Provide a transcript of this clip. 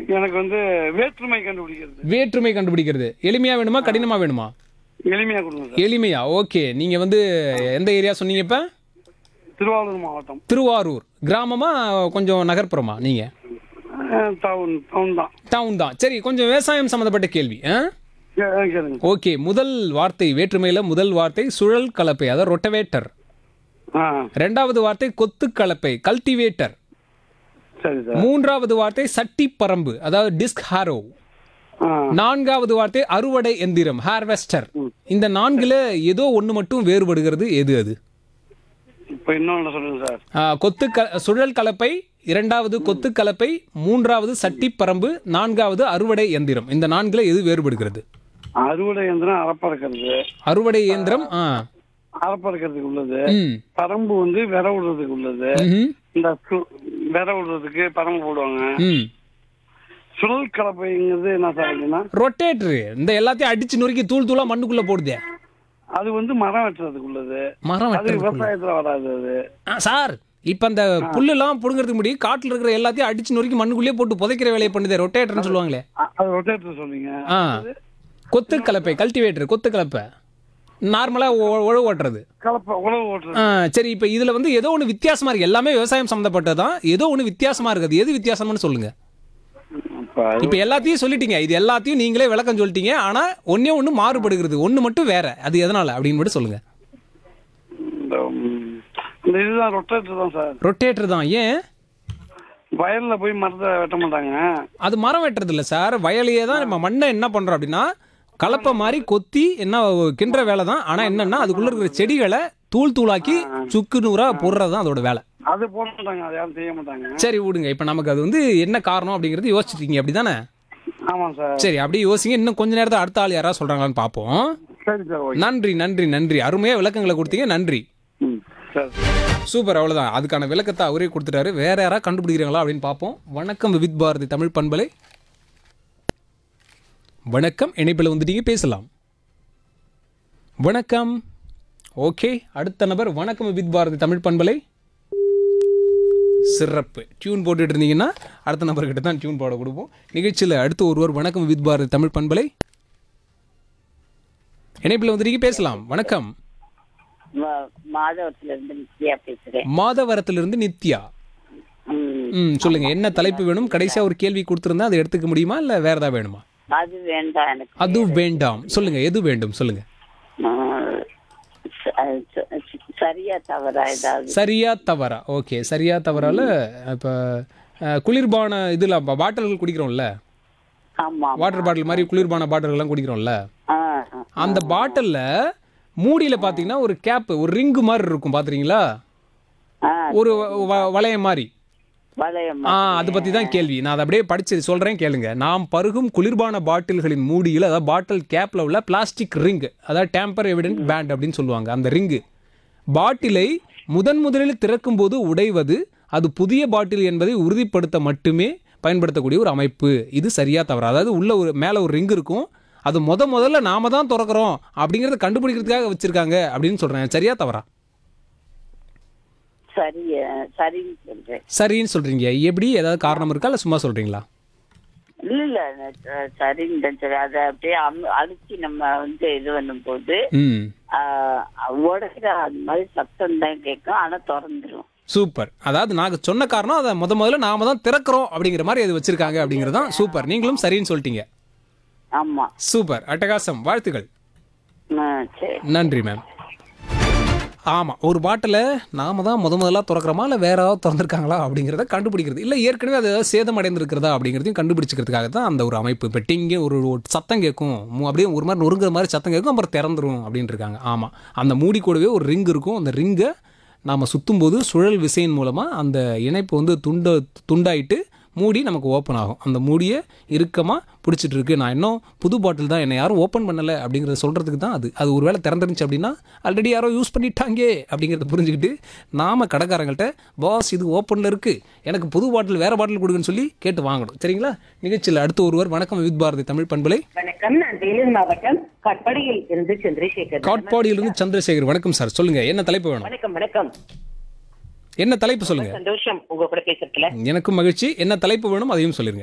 எனக்கு வந்து வேற்றுமை கண்டுபிடிக்கிறது வேற்றுமை கண்டுபிடிக்கிறது எளிமையா வேணுமா கடினமா வேணுமா எளிமையா கொடுங்க சார் எளிமையா ஓகே நீங்க வந்து எந்த ஏரியா சொன்னீங்க இப்ப திருவாரூர் மாவட்டம் திருவாரூர் கிராமமா கொஞ்சம் நகர்ப்புறமா நீங்க டவுன் டவுன் தான் டவுன் தான் சரி கொஞ்சம் விவசாயம் சம்மந்தப்பட்ட கேள்வி ஆ கே- ஆ, கேளுங்க ஓகே முதல் வார்த்தை வேற்றுமையில முதல் வார்த்தை சுழல் கலப்பை அதாவது ரொட்டவேட்டர் ஆ ரெண்டாவது வார்த்தை கொத்து கலப்பை கல்டிவேட்டர் சரி சார் மூன்றாவது வார்த்தை சட்டி பரம்பு அதாவது டிஸ்க் ஹாரோ ஆ நான்காவது வார்த்தை அறுவடை எந்திரம் ஹார்வெஸ்டர் இந்த நான்குல ஏதோ ஒன்று மட்டும் வேறுபடுகிறது எது அது இப்போ இன்னொன்று சொல்லுங்க சார் ஆ, கொத்து க சுழல் கலப்பை இரண்டாவது கொத்து கலப்பை மூன்றாவது சட்டி பரம்பு நான்காவது அறுவடை எந்திரம் இந்த நான்குல எது வேறுபடுகிறது அறுவடை எந்திரம் அறப்பறக்கிறது அறுவடை இயந்திரம் ஆ அறப்பறக்கிறதுக்கு உள்ளது ம் பரம்பு வந்து விர விடுறதுக்கு உள்ளது ம்ஹும். இந்த சு- விர விடுறதுக்கு பரம்பு போடுவாங்க ம் சுழல் கலப்பைங்கிறது என்ன சார் அப்படின்னா ரொட்டேட்டரு இந்த எல்லாத்தையும் அடிச்சு நொறுக்கி தூள் தூளா மண்ணுக்குள்ள போடுதே அது வந்து மரம் வெட்டுறதுக்கு உள்ளது மரம் அது வெட்டுறதுக்குள்ள. விவசாயத்துல வராது அது ஆ, சார் இப்ப அந்த புல்லெல்லாம் புடுங்கிறதுக்கு முடி காட்டுல இருக்கிற எல்லாத்தையும் அடிச்சு நொறுக்கி மண்ணுக்குள்ளேயே போட்டு புதைக்கிற வேலையை பண்ணுதே ரொட்டேட்டர்னு சொல்லுவாங்களே அ- அது ரொட்டேட்டர் சொல்றீங்க ஆ கொத்து கலப்பை கல்டிவேட்டர் கொத்து கலப்பை நார்மலா ஒ- உழவு ஓட்டுறது கலப்பை உழவு ஓட்டுறது ஆ, சரி இப்போ இதுல வந்து ஏதோ ஒன்று வித்தியாசமா இருக்கு எல்லாமே விவசாயம் சம்மந்தப்பட்டது தான் ஏதோ ஒன்று வித்தியாசமா இருக்குது எது வித்தியாசம்னு சொல்லுங்க இப்ப அது இப்போ எல்லாத்தையும் சொல்லிட்டீங்க இது எல்லாத்தையும் நீங்களே விளக்கம் சொல்லிட்டீங்க ஆனா ஒண்ணே ஒன்று மாறுபடுகிறது ஒன்று மட்டும் வேற அது எதனால அப்படின்னு மட்டும் சொல்லுங்க இந்த ம், இந்த இதுதான் ரொட்டேட்டர் தான் சார் ரொட்டேட்டர் தான் ஏன் வயல்ல போய் மரத்தை வெட்ட மாட்டாங்க அது மரம் வெட்டுறது இல்லை சார் வயலையே தான் நம்ம மண்ணை என்ன பண்றோம் அப்படின்னா கலப்பை மாதிரி கொத்தி என்ன கிண்டுற வேலை தான் ஆனா என்னன்னா அதுக்குள்ள இருக்கிற செடிகளை தூள் தூளாக்கி சுக்கு நூறா போடுறது தான் அதோட வேலை அது போட மாட்டாங்க அது யாரும் செய்ய மாட்டாங்க சரி விடுங்க இப்போ நமக்கு அது வந்து என்ன காரணம் அப்படிங்கிறது யோசிச்சிருக்கீங்க அப்படிதானே ஆமாம் சார் சரி அப்படியே யோசிங்க இன்னும் கொஞ்ச நேரத்தில் அடுத்த ஆள் யாராவது சொல்றாங்களான்னு பார்ப்போம் சரி சார் ஓகே நன்றி நன்றி நன்றி அருமையா விளக்கங்களை கொடுத்தீங்க நன்றி ம் சரி சூப்பர் அவ்வளவுதான் அதுக்கான விளக்கத்தை அவரே கொடுத்துட்டாரு வேற யாராவது கண்டுபிடிக்கிறாங்களா அப்படின்னு பார்ப்போம் வணக்கம் விவித் பாரதி தமிழ் பண்பலை வணக்கம் இணைப்பில் வந்துட்டீங்க பேசலாம் வணக்கம் ஓகே அடுத்த நபர் வணக்கம் விவித் பாரதி தமிழ் பண்பலை சிறப்பு டியூன் போட்டுட்டு இருந்தீங்கன்னா அடுத்த நபர்கிட்ட தான் டியூன் போட கொடுப்போம் நிகழ்ச்சியில் அடுத்து ஒருவர் வணக்கம் வித் பாரதி தமிழ் பண்பலை இணைப்பில் வந்துட்டீங்க பேசலாம் வணக்கம் ம- மாதவரத்துல இருந்து நித்யா பேசுறேன் மாதவரத்திலிருந்து நித்யா ம், ம் சொல்லுங்க என்ன தலைப்பு வேணும் கடைசியா ஒரு கேள்வி கொடுத்துருந்தா அதை எடுத்துக்க முடியுமா இல்ல வேற ஏதாவது வேணுமா அது வேண்டாம் எனக்கு அது வேண்டாம் சொல்லுங்க எது வேண்டும் சொல்லுங்க ம், ச- ச- சரியா தவறா ஏதாவது சரியா தவறா ஓகே சரியா தவறால இப்ப அஹ், குளிர்பான இதுல ப- பாட்டில்கள் குடிக்கிறோம்ல ஆமா வாட்டர் பாட்டில் மாதிரி குளிர்பான பாட்டில்கள்லாம் குடிக்கிறோம்ல ஆ, ஆ. அந்த பாட்டில்ல மூடியில பாத்தீங்கன்னா ஒரு கேப் ஒரு ரிங்கு மாதிரி இருக்கும் பாத்துறீங்களா ஆ, ஒரு வ- வளையம் மாதிரி வளையம் ஆ அது பத்தி தான் கேள்வி நான் அதை அப்படியே படிச்சு சொல்றேன் கேளுங்க நாம் பருகும் குளிர்பான பாட்டில்களின் மூடியில் அதாவது பாட்டில் கேப்ல உள்ள பிளாஸ்டிக் ரிங் அதாவது டேம்பர் எவிடன்ட் பேண்ட் அப்படின்னு சொல்லுவாங்க அந்த ரிங்கு பாட்டிலை முதன் முதலில் திறக்கும் போது உடைவது அது புதிய பாட்டில் என்பதை உறுதிப்படுத்த மட்டுமே பயன்படுத்தக்கூடிய ஒரு அமைப்பு இது சரியா தவறா அதாவது உள்ள ஒரு மேல ஒரு ரிங் இருக்கும் அது முத முதல்ல நாம தான் திறக்கிறோம் அப்படிங்கறத கண்டுபிடிக்கிறதுக்காக வச்சிருக்காங்க அப்படின்னு சொல்றேன் சரியா தவறா சரி சரின்னு சொல்றேன் சரின்னு சொல்றீங்க எப்படி ஏதாவது காரணம் இருக்கா இல்ல சும்மா சொல்றீங்களா இல்ல இல்ல அஹ், சரின்னு தான் சரி அதை அப்படியே அமு- அழுத்தி நம்ம வந்து இது பண்ணும்போது ம் உடைக்கிற அந்த மாதிரி சத்தம் தான் கேட்கும் ஆனா திறந்துரும் சூப்பர் அதாவது நாங்கள் சொன்ன காரணம் அதை முத முதல்ல நாம தான் திறக்கிறோம் அப்படிங்கிற மாதிரி அது வச்சிருக்காங்க அப்படிங்கிறது தான் சூப்பர் நீங்களும் சரின்னு சொல்லிட்டீங்க ஆமா சூப்பர் அட்டகாசம் வாழ்த்துக்கள் ஆ, சரி நன்றி மேம் ஆமாம் ஒரு பாட்டில் நாம தான் முத முதல்ல திறக்கிறோமா இல்லை வேற ஏதாவது திறந்துருக்காங்களா அப்படிங்கிறத கண்டுபிடிக்கிறது இல்லை ஏற்கனவே அது ஏதாவது சேதம் அடைந்திருக்கிறதா அப்படிங்கிறதையும் கண்டுபிடிச்சிக்கிறதுக்காக தான் அந்த ஒரு அமைப்பு இப்போ டிங்கு ஒரு ஒரு சத்தம் கேட்கும் மு- அப்படியே ஒரு மாதிரி நொறுங்குற மாதிரி சத்தம் கேட்கும் அப்புறம் திறந்துரும் அப்படின்னு இருக்காங்க ஆமாம் அந்த மூடி கூடவே ஒரு ரிங் இருக்கும் அந்த ரிங்கை நாம் சுற்றும்போது சுழல் விசையின் மூலமாக அந்த இணைப்பு வந்து துண்ட துண்டாயிட்டு மூடி நமக்கு ஓப்பன் ஆகும் அந்த மூடியை இறுக்கமாக பிடிச்சிட்டு இருக்கு நான் இன்னும் புது பாட்டில் தான் என்னை யாரும் ஓப்பன் பண்ணலை அப்படிங்கிறத சொல்கிறதுக்கு தான் அது அது ஒருவேளை திறந்துருந்துச்சு அப்படின்னா ஆல்ரெடி யாரோ யூஸ் பண்ணிட்டாங்கே அப்படிங்கிறத புரிஞ்சுக்கிட்டு நாம கடைக்காரங்கள்ட்ட பாஸ் இது ஓப்பனில் இருக்குது எனக்கு புது பாட்டில் வேறு பாட்டில் கொடுங்கன்னு சொல்லி கேட்டு வாங்கணும் சரிங்களா நிகழ்ச்சியில் அடுத்து ஒருவர் வணக்கம் வித் பாரதி தமிழ் பண்பலை வணக்கம் நான் வேலூர் மாவட்டம் கட்படியில் இருந்து சந்திரசேகர் காட்பாடியிலிருந்து சந்திரசேகர் வணக்கம் சார் சொல்லுங்கள் என்ன தலைப்பு வேணும் வணக்கம் வணக்கம் என்ன தலைப்பு சொல்லுங்கள் சந்தோஷம் உங்க கூட பேசுறதுல எனக்கும் மகிழ்ச்சி என்ன தலைப்பு வேணும் அதையும் சொல்லிருங்க